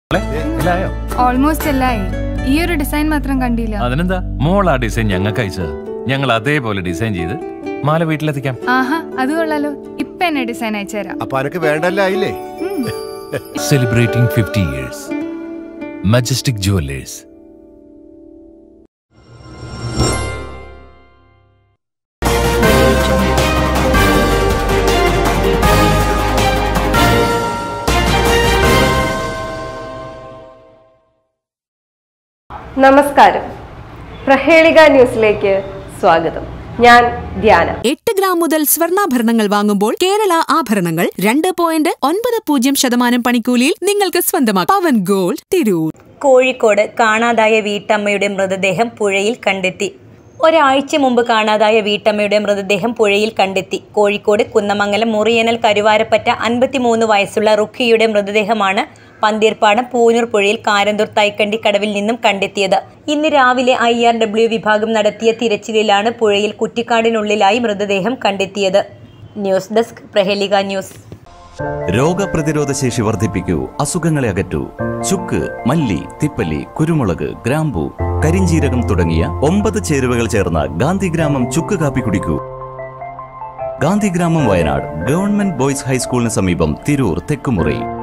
ഇല്ലായോ almost എല്ലായി ഈ ഒരു design മാത്രം കണ്ടില്ല അതിനെന്താ മോൾ ആ ഡിസൈൻ ഞങ്ങൾക്ക് അയച്ചത് ഞങ്ങൾ അതേപോലെ ഡിസൈൻ ചെയ്ത് മാല വീട്ടിലെത്തിക്കാം ആഹാ അത് കൊള്ളാലോ ഇപ്പൊ എന്നെ ഡിസൈൻ അയച്ചുതരാം അപ്പൊ അനക്ക് വേണ്ടല്ല ആയില്ലേ ഉം. Celebrating fifty years majestic jewellers നമസ്കാരം പ്രഹേളിക ന്യൂസിലേക്ക് സ്വാഗതം ഞാൻ ധ്യാന എട്ട് ഗ്രാം മുതൽ സ്വർണ്ണാഭരണങ്ങൾ വാങ്ങുമ്പോൾ കേരള ആഭരണങ്ങൾ രണ്ട് പോയിന്റ് ഒൻപത് പൂജ്യം ശതമാനം പണിക്കൂലിയിൽ നിങ്ങൾക്ക് സ്വന്തമാക്കാം പവൻ ഗോൾഡ് തിരൂർ കോഴിക്കോട് കാണാതായ വീട്ടമ്മയുടെ മൃതദേഹം പുഴയിൽ കണ്ടെത്തി ഒരാഴ്ച മുമ്പ് കാണാതായ വീട്ടമ്മയുടെ മൃതദേഹം പുഴയിൽ കണ്ടെത്തി കോഴിക്കോട് കുന്നമംഗലം മുറിയനൽ കരുവാരപ്പറ്റ അൻപത്തിമൂന്ന് വയസ്സുള്ള റുഖിയുടെ മൃതദേഹമാണ് പന്തീർപ്പാടം പൂനൂർ പുഴയിൽ കാരന്തൂർ തൈക്കണ്ടി കടവിൽ നിന്നും കണ്ടെത്തിയത് ഇന്ന് രാവിലെ ഐ ആർ ഡബ്ല്യു വിഭാഗം നടത്തിയ തിരച്ചിലിലാണ് പുഴയിൽ കുറ്റിക്കാടിനുള്ളിലായി മൃതദേഹം കണ്ടെത്തിയത് ന്യൂസ് ഡെസ്ക് പ്രഹേലിക ന്യൂസ് രോഗപ്രതിരോധ ശേഷി വർദ്ധിപ്പിക്കൂ അസുഖങ്ങളെ അകറ്റൂ ചുക്ക് മല്ലി തിപ്പല്ലി കുരുമുളക് ഗ്രാമ്പു കരിഞ്ചീരകം തുടങ്ങിയ ഒമ്പത് ചേരുവകൾ ചേർന്ന ഗാന്ധിഗ്രാമം ചുക്ക് കാപ്പി കുടിക്കൂ ഗാന്ധിഗ്രാമം വയനാട് ഗവൺമെന്റ് ബോയ്സ് ഹൈസ്കൂളിന് സമീപം തിരൂർ തെക്കുമുറി